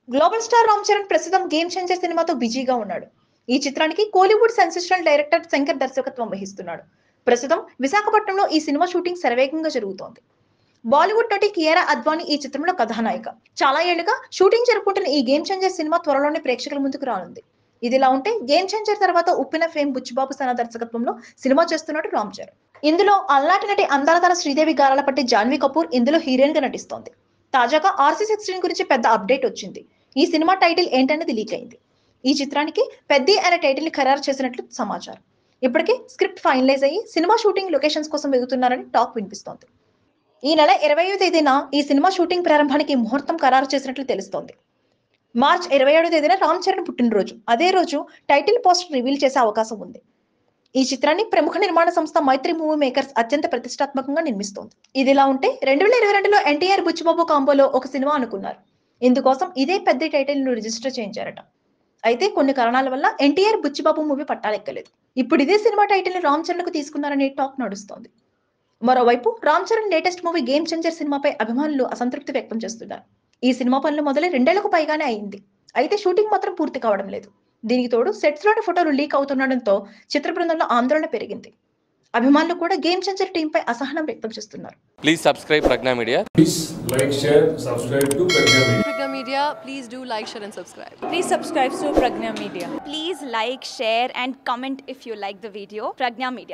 Global star Ram Charan ప్రస్తుతం game changer సినిమాతో బిజీగా ఉన్నాడు ఈ చిత్రానికి కోలీవుడ్ సెన్సేషనల్ డైరెక్టర్ శంకర్ దర్శకత్వం వహిస్తున్నాడు ప్రస్తుతం విశాఖపట్నంలో ఈ సినిమా షూటింగ్ శరవేగంగా జరుగుతోంది బాలీవుడ్ నటి కియారా అద్వానీ ఈ చిత్రంలో కథానాయిక చాలా ఏళ్లుగా షూటింగ్ జరుపుకుంటున్న ఈ గేమ్ చేంజర్ సినిమా త్వరలోనే ప్రేక్షకుల ముందుకు రానుంది ఇదిలా ఉంటే గేమ్ చేంజర్ తర్వాత ఉప్పిన ఫేమ్ బుచ్చిబాబు సన దర్శకత్వంలో సినిమా చేస్తున్నాడు రామ్ చరణ్ ఇందులో అల్లాటి నటి అందాల తర శ్రీదేవి గారాల పట్టి జాన్వీ కపూర్ ఇందులో హీరోయిన్ గా నటిస్తోంది తాజాగా ఆర్సీ సిక్స్టీన్ గురించి పెద్ద అప్డేట్ వచ్చింది ఈ సినిమా టైటిల్ ఏంటనేది లీక్ అయింది ఈ చిత్రానికి పెద్ది అనే టైటిల్ ని ఖరారు చేసినట్లు సమాచారం ఇప్పటికే స్క్రిప్ట్ ఫైనలైజ్ అయ్యి సినిమా షూటింగ్ లొకేషన్స్ కోసం వెతుకుతున్నారని టాక్ వినిపిస్తోంది ఈ నెల ఇరవై తేదీన ఈ సినిమా షూటింగ్ ప్రారంభానికి ముహూర్తం ఖరారు చేసినట్లు తెలుస్తోంది మార్చ్ ఇరవై ఏడో తేదీన రామ్ చరణ్ పుట్టినరోజు అదే రోజు టైటిల్ పోస్టర్ రివీల్ చేసే అవకాశం ఉంది ఈ చిత్రాన్ని ప్రముఖ నిర్మాణ సంస్థ మైత్రి మూవీ మేకర్స్ అత్యంత ప్రతిష్టాత్మకంగా నిర్మిస్తోంది ఇదిలా ఉంటే రెండు వేల ఇరవై రెండులో ఎన్టీఆర్ బుచ్చిబాబు కాంబోలో ఒక సినిమా అనుకున్నారు ఇందుకోసం ఇదే పెద్ద టైటిల్ ను రిజిస్టర్ చేయించారట అయితే కొన్ని కారణాల వల్ల ఎన్టీఆర్ బుచ్చిబాబు మూవీ పట్టాలెక్కలేదు ఇప్పుడు ఇదే సినిమా టైటిల్ ని రామ్ చరణ్ కు తీసుకున్నారనే టాక్ నడుస్తోంది మరోవైపు Ram Charan latest movie game changer సినిమాపై అభిమానులు అసంతృప్తి వ్యక్తం చేస్తున్నారు ఈ సినిమా పనులు మొదలై రెండేళ్లకు పైగానే అయింది అయితే షూటింగ్ మాత్రం పూర్తి కావడం లేదు దీనికి తోడు సెట్స్ లోని ఫోటోలు లీక్ అవుతుండడంతో చిత్ర బృందంలో ఆందోళన పెరిగింది అభిమానులు కూడా గేమ్ చేంజర్ టీం పై అసహనం వ్యక్తం చేస్తున్నారు Please subscribe Pragna Media. Please like, share, subscribe to Pragya Media. Pragya Media, please do like, share, and subscribe. Please subscribe to Pragna Media. Please like, share, and comment if you like the video. Pragna Media.